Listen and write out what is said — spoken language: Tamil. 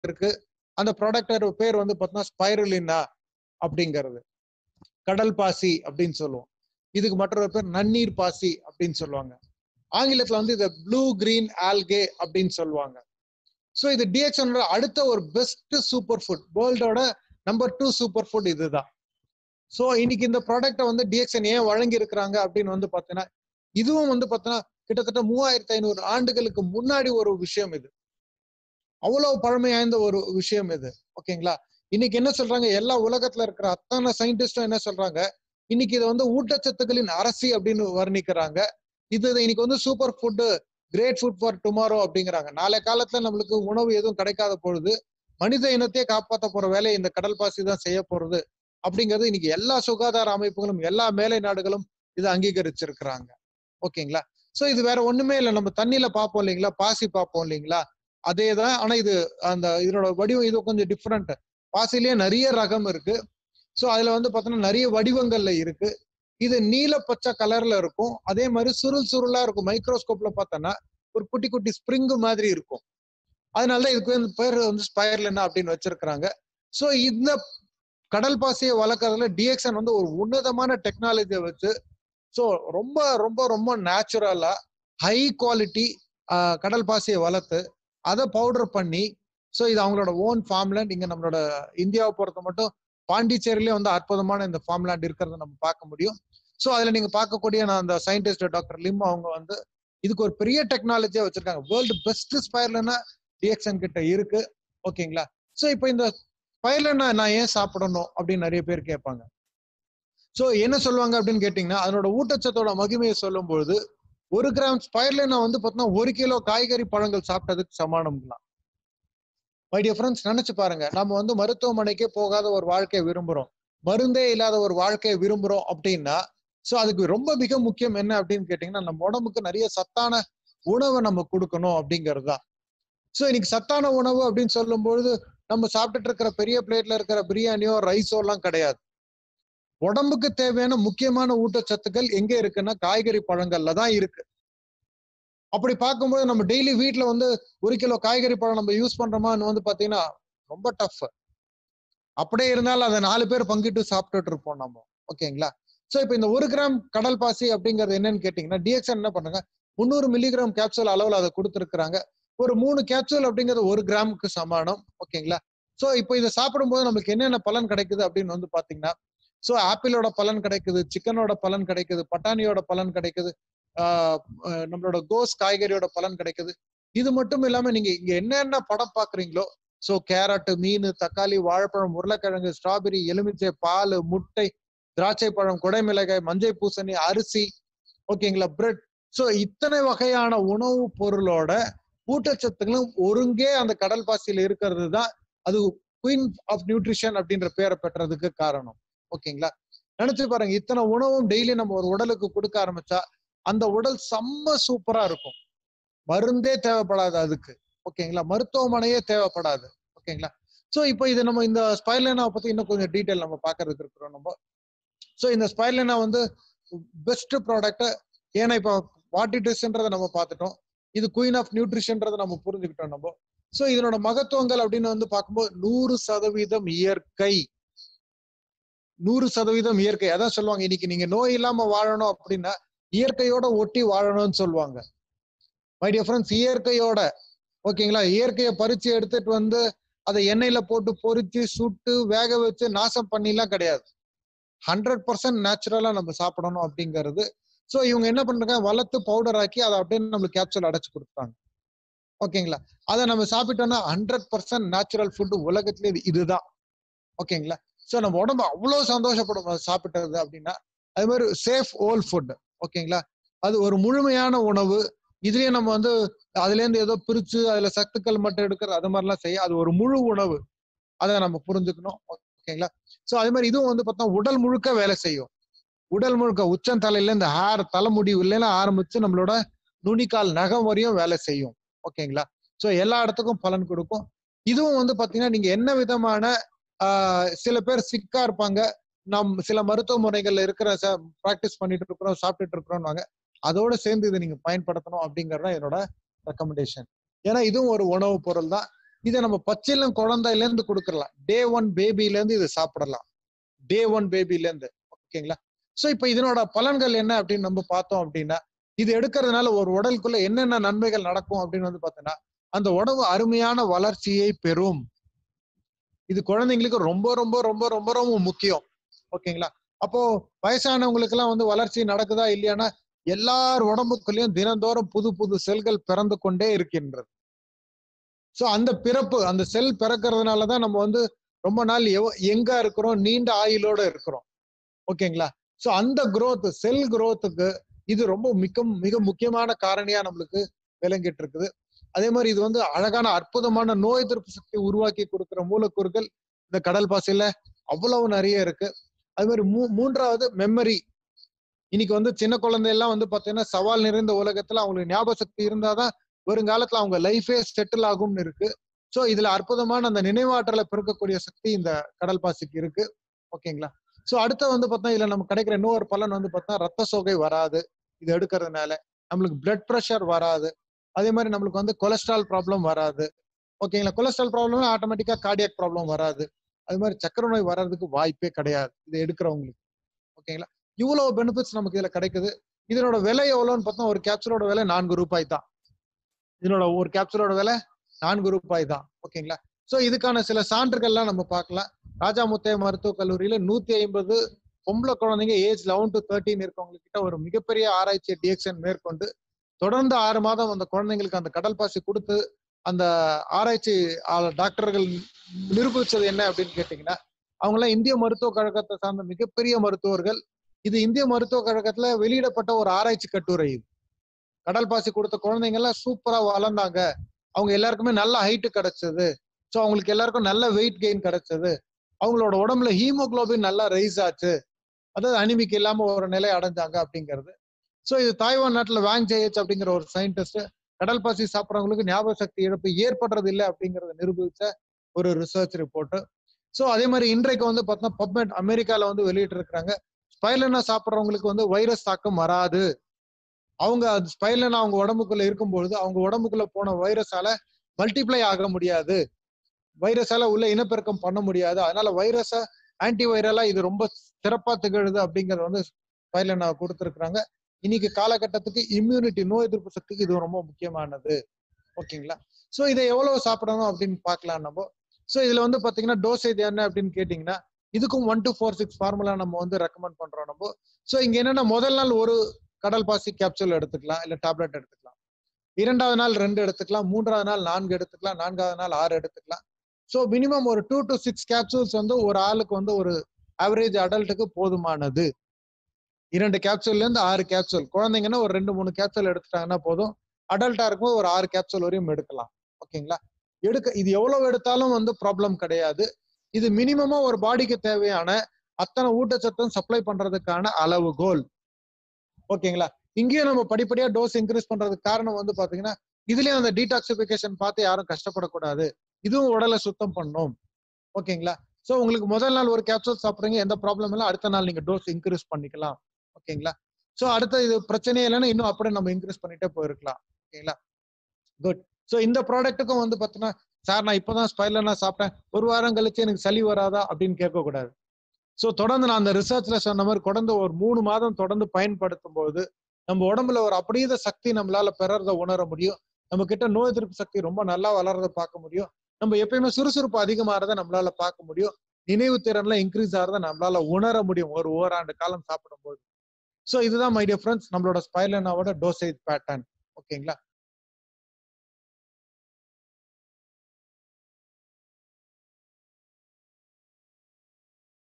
இருக்கு அந்த ப்ராடக்ட் பேர் வந்து பார்த்தீங்கன்னா ஸ்பைருலினா அப்படிங்கிறது கடல் பாசி அப்படின்னு சொல்லுவோம் இதுக்கு மற்றொரு பேர் நன்னீர் பாசி அப்படின்னு சொல்லுவாங்க ஆங்கிலத்துல வந்து இதை ப்ளூ கிரீன் ஆல்கே அப்படின்னு சொல்லுவாங்க ஸோ இது டிஎக்ஸனோட அடுத்த ஒரு பெஸ்ட் சூப்பர் ஃபுட் வேர்ல்டோட நம்பர் டூ சூப்பர் ஃபுட் இதுதான் ஸோ இன்னைக்கு இந்த ப்ராடக்ட்டை வந்து டிஎக்ஸன் ஏன் வழங்கி இருக்கிறாங்க அப்படின்னு வந்து பார்த்தீங்கன்னா இதுவும் வந்து பார்த்தீங்கன்னா கிட்டத்தட்ட மூவாயிரத்தி ஐநூறு ஆண்டுகளுக்கு முன்னாடி ஒரு விஷயம் இது அவ்வளவு பழமை வாய்ந்த ஒரு விஷயம் இது ஓகேங்களா இன்னைக்கு என்ன சொல்றாங்க எல்லா உலகத்துல இருக்கிற அத்தனை சயின்டிஸ்டும் என்ன சொல்றாங்க இன்னைக்கு இதை வந்து ஊட்டச்சத்துக்களின் அரசி அப்படின்னு வர்ணிக்கிறாங்க இது இன்னைக்கு வந்து super food great food for tomorrow அப்படிங்கிறாங்க நாளை காலத்துல நம்மளுக்கு உணவு எதுவும் கிடைக்காத பொழுது மனித இனத்தையே காப்பாற்ற போற வேலையை இந்த கடல் பாசி தான் செய்ய போறது அப்படிங்கிறது இன்னைக்கு எல்லா சுகாதார அமைப்புகளும் எல்லா மேலை நாடுகளும் இதை அங்கீகரிச்சிருக்கிறாங்க ஓகேங்களா சோ இது வேற ஒண்ணுமே இல்லை நம்ம தண்ணியில பார்ப்போம் இல்லைங்களா பாசி பார்ப்போம் இல்லைங்களா அதே தான் ஆனா இது அந்த இதனோட வடிவம் இது கொஞ்சம் டிஃப்ரெண்ட் பாசிலேயே நிறைய ரகம் இருக்கு சோ அதுல வந்து பார்த்தோன்னா நிறைய வடிவங்கள்ல இருக்கு இது நீல பச்சை கலர்ல இருக்கும் அதே மாதிரி சுருள் சுருளா இருக்கும் மைக்ரோஸ்கோப்ல பார்த்தோன்னா ஒரு குட்டி குட்டி ஸ்ப்ரிங் மாதிரி இருக்கும் அதனாலதான் இதுக்கு வந்து பேர் வந்து ஸ்பயர்லென்னா அப்படின்னு வச்சிருக்கிறாங்க சோ இந்த கடல் பாசியை வளர்க்கறதுல டிஎக்ஸன் வந்து ஒரு உன்னதமான டெக்னாலஜியை வச்சு ஸோ ரொம்ப ரொம்ப ரொம்ப நேச்சுரலா ஹை குவாலிட்டி கடல் பாசியை வளர்த்து அதை பவுடர் பண்ணி ஸோ இது அவங்களோட ஓன் ஃபார்ம்லேண்ட் இங்க நம்மளோட இந்தியாவை பொறுத்த மட்டும் பாண்டிச்சேரியிலே வந்து அற்புதமான இந்த ஃபார்ம்லேண்ட் இருக்கிறத நம்ம பார்க்க முடியும் ஸோ அதுல நீங்க பார்க்கக்கூடிய நான் அந்த சயின்டிஸ்ட் டாக்டர் லிம் அவங்க வந்து இதுக்கு ஒரு பெரிய டெக்னாலஜியா வச்சிருக்காங்க வேர்ல்டு பெஸ்ட் ஸ்பயர்லன்னா டிஎக்ஸன் கிட்ட இருக்கு ஓகேங்களா ஸோ இப்போ இந்த ஸ்பயர்லன்னா நான் ஏன் சாப்பிடணும் அப்படின்னு நிறைய பேர் கேட்பாங்க ஸோ என்ன சொல்லுவாங்க அப்படின்னு கேட்டீங்கன்னா அதனோட ஊட்டச்சத்தோட மகிமையை சொல்லும்பொழுது ஒரு கிராம் ஸ்பைர்லினா வந்து பார்த்தீங்கன்னா ஒரு கிலோ காய்கறி பழங்கள் சாப்பிட்டதுக்கு சமானம்லாம் மை டியர் ஃப்ரெண்ட்ஸ் நினைச்சு பாருங்க நம்ம வந்து மருத்துவமனைக்கே போகாத ஒரு வாழ்க்கையை விரும்புறோம் மருந்தே இல்லாத ஒரு வாழ்க்கையை விரும்புறோம் அப்படின்னா ஸோ அதுக்கு ரொம்ப மிக முக்கியம் என்ன அப்படின்னு கேட்டீங்கன்னா நம்ம உடம்புக்கு நிறைய சத்தான உணவை நம்ம கொடுக்கணும் அப்படிங்கிறது தான் ஸோ இன்னைக்கு சத்தான உணவு அப்படின்னு சொல்லும்பொழுது நம்ம சாப்பிட்டுட்டு இருக்கிற பெரிய பிளேட்ல இருக்கிற பிரியாணியோ ரைஸோ எல்லாம் கிடையாது உடம்புக்கு தேவையான முக்கியமான ஊட்டச்சத்துக்கள் எங்க இருக்குன்னா காய்கறி பழங்கள்ல தான் இருக்கு அப்படி பார்க்கும்போது நம்ம டெய்லி வீட்ல வந்து ஒரு கிலோ காய்கறி பழம் நம்ம யூஸ் பண்றோமான்னு வந்து பாத்தீங்கன்னா ரொம்ப டஃப் அப்படியே இருந்தாலும் அதை நாலு பேர் பங்கிட்டு சாப்பிட்டுட்டு இருப்போம் நம்ம ஓகேங்களா சோ இப்போ இந்த ஒரு கிராம் கடல் பாசி அப்படிங்கிறது என்னன்னு கேட்டீங்கன்னா டிஎக்ஸன் என்ன பண்ணுங்க முந்நூறு மில்லிகிராம் கேப்சூல் அளவுல அதை கொடுத்துருக்காங்க ஒரு மூணு கேப்சூல் அப்படிங்கிறது ஒரு கிராமுக்கு சமானம் ஓகேங்களா சோ இப்போ இதை சாப்பிடும்போது நமக்கு என்னென்ன பலன் கிடைக்குது அப்படின்னு வந்து பாத்தீங்கன்னா ஸோ ஆப்பிளோட பலன் கிடைக்குது சிக்கனோட பலன் கிடைக்குது பட்டாணியோட பலன் கிடைக்குது நம்மளோட கோஸ் காய்கறியோட பலன் கிடைக்குது இது மட்டும் இல்லாம நீங்க இங்க என்னென்ன படம் பாக்குறீங்களோ ஸோ கேரட் மீன் தக்காளி வாழைப்பழம் உருளைக்கிழங்கு ஸ்ட்ராபெரி எலுமிச்சை பால் முட்டை திராட்சை பழம் குடைமிளகாய் மஞ்சள் பூசணி அரிசி ஓகேங்களா பிரெட் ஸோ இத்தனை வகையான உணவு பொருளோட ஊட்டச்சத்துக்களும் ஒருங்கே அந்த கடல் பாசியில் இருக்கிறது தான் அது குயின் ஆஃப் நியூட்ரிஷன் அப்படின்ற பேரை பெற்றதுக்கு காரணம் ஓகேங்களா நினைச்சு பாருங்க இத்தனை உணவும் டெய்லி நம்ம ஒரு உடலுக்கு கொடுக்க ஆரம்பிச்சா அந்த உடல் செம்ம சூப்பரா இருக்கும் மருந்தே தேவைப்படாது அதுக்கு ஓகேங்களா மருத்துவமனையே தேவைப்படாது ஓகேங்களா சோ இப்போ இது நம்ம இந்த ஸ்பைர்லைனா பத்தி இன்னும் கொஞ்சம் டீட்டெயில் நம்ம பாக்குறதுக்கு இருக்கிறோம் நம்ம ஸோ இந்த ஸ்பைர்லைனா வந்து பெஸ்ட் ப்ராடக்ட் ஏன்னா இப்போ வாட் இட் இஸ்ன்றதை நம்ம பார்த்துட்டோம் இது குயின் ஆஃப் நியூட்ரிஷன்றதை நம்ம புரிஞ்சுக்கிட்டோம் நம்ம ஸோ இதனோட மகத்துவங்கள் அப்படின்னு வந்து பார்க்கும்போது நூறு சதவீதம் இயற்கை நூறு சதவீதம் இயற்கை அதான் சொல்லுவாங்க இன்னைக்கு நீங்க நோய் இல்லாம வாழணும் அப்படின்னா இயற்கையோட ஒட்டி வாழணும்னு சொல்லுவாங்க மை டியர் ஃப்ரெண்ட்ஸ் இயற்கையோட ஓகேங்களா இயற்கையை பறிச்சு எடுத்துட்டு வந்து அதை எண்ணெயில போட்டு பொரிச்சு சுட்டு வேக வச்சு நாசம் பண்ணிலாம் கிடையாது ஹண்ட்ரட் பர்சன்ட் நேச்சுரலா நம்ம சாப்பிடணும் அப்படிங்கிறது ஸோ இவங்க என்ன பண்றாங்க வளர்த்து பவுடர் ஆக்கி அதை அப்படியே நம்மளுக்கு கேப்சூல் அடைச்சு கொடுத்தாங்க ஓகேங்களா அதை நம்ம சாப்பிட்டோம்னா ஹண்ட்ரட் பர்சன்ட் நேச்சுரல் ஃபுட்டு உலகத்திலே இதுதான் ஓகேங்களா ஸோ நம்ம உடம்பு அவ்வளோ சந்தோஷப்படும் சாப்பிட்டது அப்படின்னா அது மாதிரி சேஃப் ஓல் ஃபுட் ஓகேங்களா அது ஒரு முழுமையான உணவு இதுலயே நம்ம வந்து அதுல இருந்து ஏதோ பிரிச்சு அதுல சத்துக்கள் மட்டும் எடுக்கிறது அது மாதிரிலாம் செய்ய அது ஒரு முழு உணவு அதை நம்ம புரிஞ்சுக்கணும் ஓகேங்களா ஸோ அதே மாதிரி இதுவும் வந்து பார்த்தா உடல் முழுக்க வேலை செய்யும் உடல் முழுக்க உச்சம் தலையில இந்த ஹேர் தலைமுடி இல்லைன்னா ஆரம்பிச்சு நம்மளோட நுனிக்கால் நகம் வரையும் வேலை செய்யும் ஓகேங்களா ஸோ எல்லா இடத்துக்கும் பலன் கொடுக்கும் இதுவும் வந்து பாத்தீங்கன்னா நீங்க என்ன விதமான சில பேர் சிக்கா இருப்பாங்க நம் சில மருத்துவ முறைகள்ல இருக்கிற ப்ராக்டிஸ் பண்ணிட்டு இருக்கிறோம் சாப்பிட்டுட்டு இருக்கிறோம்வாங்க அதோட சேர்ந்து இதை நீங்க பயன்படுத்தணும் அப்படிங்கறது என்னோட ரெக்கமெண்டேஷன் ஏன்னா இதுவும் ஒரு உணவு பொருள் தான் இதை நம்ம பச்சிலம் குழந்தையில இருந்து கொடுக்கலாம் டே ஒன் பேபில இருந்து இது சாப்பிடலாம் டே ஒன் பேபில இருந்து ஓகேங்களா சோ இப்ப இதனோட பலன்கள் என்ன அப்படின்னு நம்ம பார்த்தோம் அப்படின்னா இது எடுக்கிறதுனால ஒரு உடலுக்குள்ள என்னென்ன நன்மைகள் நடக்கும் அப்படின்னு வந்து பார்த்தோன்னா அந்த உடம்பு அருமையான வளர்ச்சியை பெறும் இது குழந்தைங்களுக்கு ரொம்ப ரொம்ப ரொம்ப ரொம்ப ரொம்ப முக்கியம் ஓகேங்களா அப்போ வயசானவங்களுக்கு எல்லாம் வந்து வளர்ச்சி நடக்குதா இல்லையானா எல்லார் உடம்புக்குள்ளயும் தினந்தோறும் புது புது செல்கள் பிறந்து கொண்டே இருக்கின்றது சோ அந்த பிறப்பு அந்த செல் பிறக்கிறதுனாலதான் நம்ம வந்து ரொம்ப நாள் எவ- எங்க இருக்கிறோம் நீண்ட ஆயுளோட இருக்கிறோம் ஓகேங்களா சோ அந்த growth செல் growthக்கு இது ரொம்ப மிக மிக முக்கியமான காரணியா நம்மளுக்கு விளங்கிட்டு இருக்குது அதே மாதிரி இது வந்து அழகான அற்புதமான நோய் எதிர்ப்பு சக்தி உருவாக்கி கொடுக்கிற மூலக்கூறுகள் இந்த கடல் பாசியில அவ்வளவு நிறைய இருக்கு அது மாதிரி மூ மூன்றாவது மெமரி இன்னைக்கு வந்து சின்ன குழந்தை எல்லாம் வந்து பாத்தீங்கன்னா சவால் நிறைந்த உலகத்துல அவங்களுக்கு ஞாபக சக்தி இருந்தாதான் வருங்காலத்துல அவங்க லைஃபே செட்டில் ஆகும்னு இருக்கு சோ இதுல அற்புதமான அந்த நினைவாற்றலை பெருக்கக்கூடிய சக்தி இந்த கடல் பாசிக்கு இருக்கு ஓகேங்களா சோ அடுத்து வந்து பார்த்தா இதுல நமக்கு கிடைக்கிற இன்னொரு பலன் வந்து பார்த்தா ரத்த சோகை வராது இது எடுக்கிறதுனால நம்மளுக்கு பிளட் ப்ரெஷர் வராது அதே மாதிரி நம்மளுக்கு வந்து கொலஸ்ட்ரால் ப்ராப்ளம் வராது ஓகேங்களா கொலஸ்ட்ரால் ப்ராப்ளம் ஆட்டோமேட்டிக்கா கார்டியாக் ப்ராப்ளம் வராது அது மாதிரி சக்கரை நோய் வர்றதுக்கு வாய்ப்பே கிடையாது இது எடுக்கிறவங்களுக்கு ஓகேங்களா இவ்வளவு பெனிஃபிட்ஸ் நமக்கு இதுல கிடைக்குது இதனோட விலை எவ்வளோன்னு பார்த்தா ஒரு கேப்சூலோட விலை நான்கு ரூபாய் தான் இதனோட ஒரு கேப்சூலோட விலை நான்கு ரூபாய் தான் ஓகேங்களா சோ இதுக்கான சில சான்றுகள்லாம் நம்ம பார்க்கலாம் ராஜா முத்தைய மருத்துவக் கல்லூரியில நூத்தி ஐம்பது பொம்பளை குழந்தைங்க ஏஜ் லெவன் டு தேர்ட்டின் இருக்கவங்க கிட்ட ஒரு மிகப்பெரிய ஆராய்ச்சி டிஎக்ஷன் மேற்கொண்டு தொடர்ந்து ஆறு மாதம் அந்த குழந்தைங்களுக்கு அந்த கடல் பாசி கொடுத்து அந்த ஆராய்ச்சி ஆள- டாக்டர்கள் நிரூபிச்சது என்ன அப்படின்னு கேட்டீங்கன்னா அவங்க எல்லாம் இந்திய மருத்துவக் கழகத்தை சார்ந்த மிகப்பெரிய மருத்துவர்கள் இது இந்திய மருத்துவக் கழகத்துல வெளியிடப்பட்ட ஒரு ஆராய்ச்சி கட்டுரை இது கடல் பாசி கொடுத்த குழந்தைங்க எல்லாம் சூப்பரா வளர்ந்தாங்க அவங்க எல்லாருக்குமே நல்ல ஹைட் கிடைச்சது ஸோ அவங்களுக்கு எல்லாருக்கும் நல்ல வெயிட் கெயின் கிடைச்சது அவங்களோட உடம்புல ஹீமோகுளோபின் நல்லா ரைஸ் ஆச்சு அதாவது அனிமிக் இல்லாம ஒரு நிலை அடைஞ்சாங்க அப்படிங்கிறது ஸோ இது தாய்வான் நாட்டுல வேங் ஜெயச் அப்படிங்கிற ஒரு சயின்டிஸ்ட் கடல் பாசி சாப்பிட்றவங்களுக்கு ஞாபக சக்தி இழப்பு ஏற்படுறது இல்லை அப்படிங்கறத நிரூபிச்ச ஒரு ரிசர்ச் ரிப்போர்ட் ஸோ அதே மாதிரி இன்றைக்கு வந்து பார்த்தோம்னா பப்மெட் அமெரிக்கால வந்து வெளியிட்டு இருக்கிறாங்க ஸ்பைலனா சாப்பிட்றவங்களுக்கு வந்து வைரஸ் தாக்கம் வராது அவங்க அது ஸ்பைலனா அவங்க உடம்புக்குள்ள இருக்கும்பொழுது அவங்க உடம்புக்குள்ள போன வைரஸால மல்டிப்ளை ஆக முடியாது வைரஸால உள்ள இனப்பெருக்கம் பண்ண முடியாது அதனால வைரஸ ஆன்டி வைரலா இது ரொம்ப சிறப்பா திகழுது அப்படிங்கறது வந்து ஸ்பைலனா கொடுத்துருக்காங்க இன்னைக்கு காலகட்டத்துக்கு இம்யூனிட்டி நோய் எதிர்ப்பு சக்திக்கு இது ரொம்ப முக்கியமானது ஓகேங்களா சோ இதை எவ்வளவு சாப்பிடணும் அப்படின்னு பார்க்கலாம் நம்ம சோ இதுல வந்து பாத்தீங்கன்னா டோசேஜ் என்ன அப்படின்னு கேட்டீங்கன்னா இதுக்கும் one two four six formula நம்ம வந்து ரெக்கமெண்ட் பண்றோம் நம்ம சோ இங்க என்னன்னா முதல் நாள் ஒரு கடல் பாசி கேப்சூல் எடுத்துக்கலாம் இல்ல டேப்லெட் எடுத்துக்கலாம் இரண்டாவது நாள் ரெண்டு எடுத்துக்கலாம் மூன்றாவது நாள் நான்கு எடுத்துக்கலாம் நான்காவது நாள் ஆறு எடுத்துக்கலாம் ஸோ மினிமம் ஒரு டூ டு சிக்ஸ் கேப்சூல்ஸ் வந்து ஒரு ஆளுக்கு வந்து ஒரு ஆவரேஜ் அடல்ட்டுக்கு போதுமானது இரண்டு கேப்சூல்ல இருந்து ஆறு கேப்சூல் குழந்தைங்கன்னா ஒரு ரெண்டு மூணு கேப்சூல் எடுத்துட்டாங்கன்னா போதும் அடல்ட்டா இருக்கும்போது ஒரு ஆறு கேப்சூல் வரையும் எடுக்கலாம் ஓகேங்களா எடுக்க இது எவ்வளவு எடுத்தாலும் வந்து ப்ராப்ளம் கிடையாது இது மினிமமா ஒரு பாடிக்கு தேவையான அத்தனை ஊட்டச்சத்தும் சப்ளை பண்றதுக்கான அளவுகோல் ஓகேங்களா இங்கேயும் நம்ம படிப்படியா டோஸ் இன்க்ரீஸ் பண்றதுக்கு காரணம் வந்து பாத்தீங்கன்னா இதுலயும் அந்த டீடாக்சிபிகேஷன் பார்த்து யாரும் கஷ்டப்படக்கூடாது இதுவும் உடலை சுத்தம் பண்ணும் ஓகேங்களா சோ உங்களுக்கு முதல் நாள் ஒரு கேப்சூல் சாப்பிடுறீங்க எந்த ப்ராப்ளம் இல்லை அடுத்த நாள் நீங்க டோஸ் இன்க்ரீஸ் பண்ணிக்கலாம் ஓகேங்களா சோ அடுத்த இது பிரச்சனையே இல்லைன்னா இன்னும் அப்படியே நம்ம இன்க்ரீஸ் பண்ணிட்டே போயிருக்கலாம் ஓகேங்களா குட் சோ இந்த ப்ராடக்ட்டுக்கும் வந்து பாத்தீங்கன்னா சார் நான் இப்பதான் ஸ்பைலர் நான் சாப்பிட்டேன் ஒரு வாரம் கழிச்சு எனக்கு சளி வராதா அப்படின்னு கேட்கக்கூடாது சோ தொடர்ந்து நான் அந்த ரிசர்ச்ல சொன்ன மாதிரி தொடர்ந்து ஒரு மூணு மாதம் தொடர்ந்து பயன்படுத்தும் போது நம்ம உடம்புல ஒரு அப்படியேத சக்தி நம்மளால பெறறத உணர முடியும் நம்ம கிட்ட நோய் எதிர்ப்பு சக்தி ரொம்ப நல்லா வளர்றத பார்க்க முடியும் நம்ம எப்பயுமே சுறுசுறுப்பு அதிகமாறத நம்மளால பார்க்க முடியும் நினைவு திறன்ல இன்க்ரீஸ் ஆகிறத நம்மளால உணர முடியும் ஒரு ஓராண்டு காலம் சாப்பிடும் போது ஸோ இதுதான் மை டியர் ஃப்ரெண்ட்ஸ் நம்மளோட ஸ்பைலனாவோட டோசேஜ் பேட்டர்ன் ஓகேங்களா